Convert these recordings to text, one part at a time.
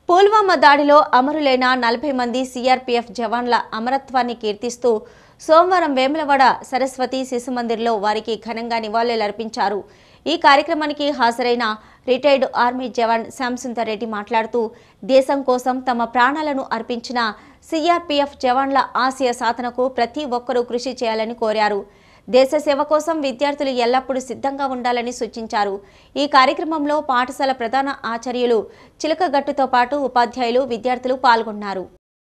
పుల్వామా దాడిలో అమరులైన నలభై మంది సిఆర్పీఎఫ్ జవాన్ల అమరత్వాన్ని కీర్తిస్తూ సోమవారం వేములవాడ సరస్వతి శిశు మందిర్లో వారికి ఘనంగా నివాళులర్పించారు ఈ కార్యక్రమానికి హాజరైన రిటైర్డ్ ఆర్మీ జవాన్ శ్యాంసుందర్ రెడ్డి మాట్లాడుతూ దేశం కోసం తమ ప్రాణాలను అర్పించిన సిఆర్పీఎఫ్ జవాన్ల ఆశయ సాధనకు ప్రతి ఒక్కరూ కృషి చేయాలని కోరారు దేశ సేవ కోసం విద్యార్థులు ఎల్లప్పుడూ సిద్ధంగా ఉండాలని సూచించారు ఈ కార్యక్రమంలో పాఠశాల ప్రధాన ఆచార్యులు చిలకగట్టుతో పాటు ఉపాధ్యాయులు విద్యార్థులు పాల్గొన్నారు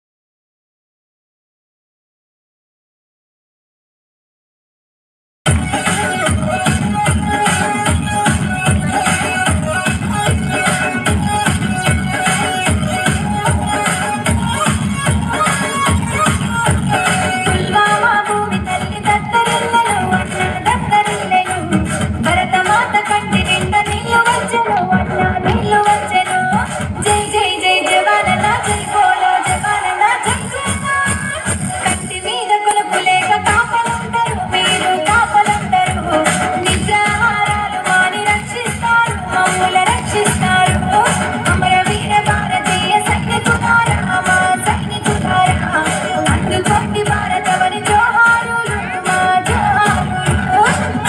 పుల్వామా భూమి తల్లి దత్తరిల్లెను అట్లా దత్తరిల్లెను భరతమాత కంటి నిండా నీళ్లు వచ్చెను అట్లా నీళ్లు వచ్చెను జై జై జై జవానన జై బోలో జవానన జై జవాన్ కంటి మీద కొలుపు లేక కాపలుంటారు మీరు కాపలుంటారు నిద్రాహారాలు మాని రక్షిస్తారు మమ్ముల రక్షిస్తారు అమర వీర భారతీయ సైనికులారా మా సైనికులారా అందుకోండి భారతవని జోహారులు మా జోహారులు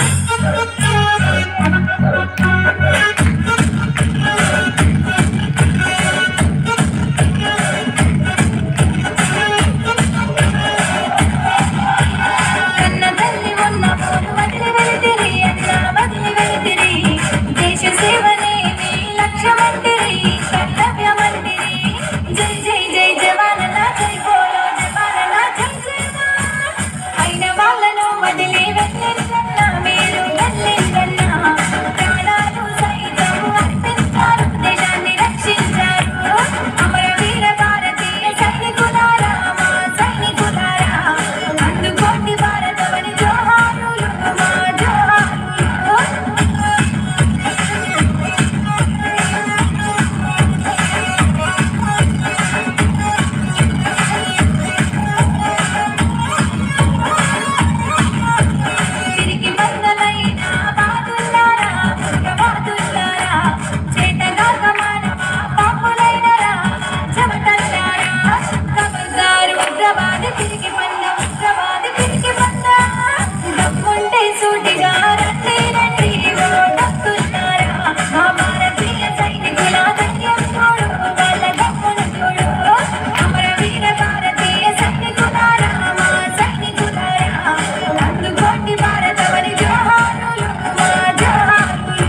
కన్న తల్లి ఉన్న పోరు వదిలి వెళితిరి అన్న వదిలి వెళితిరి దేశ సేవనే మీ లక్ష్యమంటిరి కర్తవ్యమంటిరి జై జై జై జవానన జై బోలో జవానన జై జవాన్ అయిన వాళ్ళను వదిలి వెళ్ళిందన్న మీరు వెళ్ళిందన్న ప్రాణాలు సైతం అర్పించారు దేశాన్ని రక్షించారు అమర వీర భారతీయ సైనికులారా మా సైనికులారా అందుకోండి భారతవని జోహారులు మా జోహారులు తిరిగి మందలైన బాదుల్లారా బాదుల్లారా చేతగాక మానవా పాపులైనరా చెమటల్లారా ఖబర్దారు ఉగ్రవాది తిరిగి పంద ఉగ్రవాది తిరిగి పంద డబ్బుంటే సూటిగా రండి రండి ఓ డబ్బుల్లారా మా భారతీయ సైనికుల ధైర్యం చూడు వాళ్ళ డబ్బును చూడు అమర వీర భారతీయ సైనికులారా మా సైనికులారా అందుకోండి భారతవని జోహారులు మా జోహారులు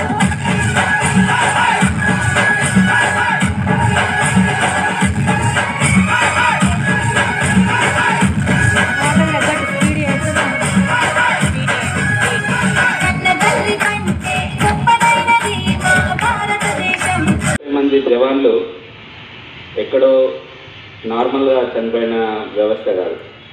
కన్న తల్లి కంటే గొప్పదైనది మా భారతదేశం మంది జవాన్లు ఎక్కడో నార్మల్గా చనిపోయిన వ్యవస్థ కాదు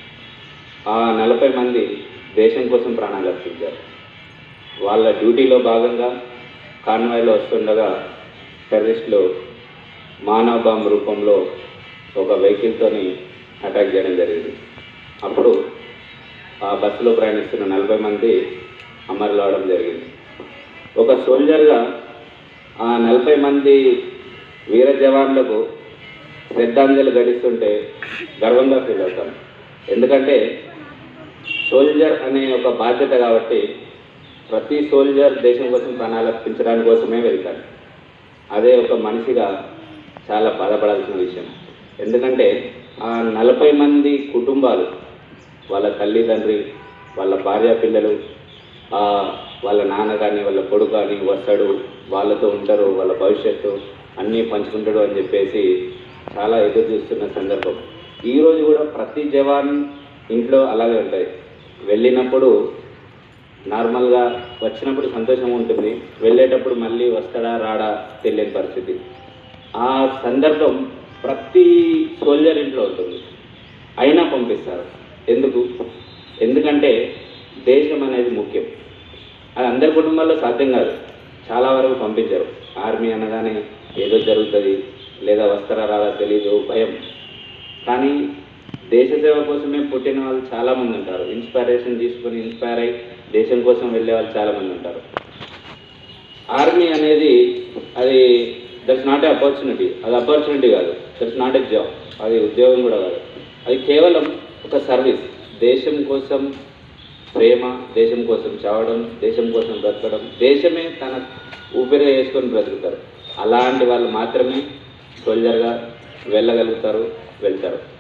ఆ నలభై మంది దేశం కోసం ప్రాణాలు అర్పించారు వాళ్ళ డ్యూటీలో భాగంగా కాన్వాయ్లో వస్తుండగా టెర్రరిస్టులు మానవ బాంబ్ రూపంలో ఒక వెహికల్తోని అటాక్ చేయడం జరిగింది అప్పుడు ఆ బస్సులో ప్రయాణిస్తున్న నలభై మంది అమరులు అవడం జరిగింది ఒక సోల్జర్గా ఆ నలభై మంది వీర జవాన్లకు శ్రద్ధాంజలి గడిస్తుంటే గర్వంగా ఫీల్ అవుతాం ఎందుకంటే సోల్జర్ అనే ఒక బాధ్యత కాబట్టి ప్రతి సోల్జర్ దేశం కోసం ప్రాణాలు అర్పించడానికి కోసమే వెళ్తాడు అదే ఒక మనిషిగా చాలా బాధపడాల్సిన విషయం ఎందుకంటే ఆ నలభై మంది కుటుంబాలు వాళ్ళ తల్లిదండ్రి వాళ్ళ భార్య పిల్లలు ఆ, వాళ్ళ నాన్న కానీ వాళ్ళ కొడుకు కానీ వస్తాడు వాళ్ళతో ఉంటారు వాళ్ళ భవిష్యత్తు అన్నీ పంచుకుంటాడు అని చెప్పేసి చాలా ఎదురు చూస్తున్న సందర్భం ఈరోజు కూడా ప్రతి జవాన్ ఇంట్లో అలాగే ఉంటుంది వెళ్ళినప్పుడు నార్మల్గా వచ్చినప్పుడు సంతోషం ఉంటుంది వెళ్ళేటప్పుడు మళ్ళీ వస్తాడా రాడా తెలియని పరిస్థితి ఆ సందర్భం ప్రతి సోల్జర్ ఇంట్లో ఉంటుంది అయినా పంపిస్తారు ఎందుకు ఎందుకంటే దేశం అనేది ముఖ్యం అది అందరి కుటుంబాల్లో సాధ్యం కాదు చాలా వరకు పంపించారు ఆర్మీ అనగానే ఏదో జరుగుతుంది లేదా వస్తారా రాదా తెలీదు భయం కానీ దేశ సేవ కోసమే పుట్టిన వాళ్ళు చాలామంది ఉంటారు ఇన్స్పైరేషన్ తీసుకొని ఇన్స్పైర్ అయ్యి దేశం కోసం వెళ్ళే వాళ్ళు చాలామంది ఉంటారు ఆర్మీ అనేది అది దట్స్ నాట్ ఏ ఆపర్చునిటీ అది ఆపర్చునిటీ కాదు దట్స్ నాట్ ఏ జాబ్ అది ఉద్యోగం కూడా కాదు అది కేవలం ఒక సర్వీస్ దేశం కోసం ప్రేమ దేశం కోసం చావడం దేశం కోసం బ్రతకడం దేశమే తన ఊపిరిగా వేసుకొని బ్రతుకుతారు అలాంటి వాళ్ళు మాత్రమే సోల్జర్గా వెళ్ళగలుగుతారు వెళ్తారు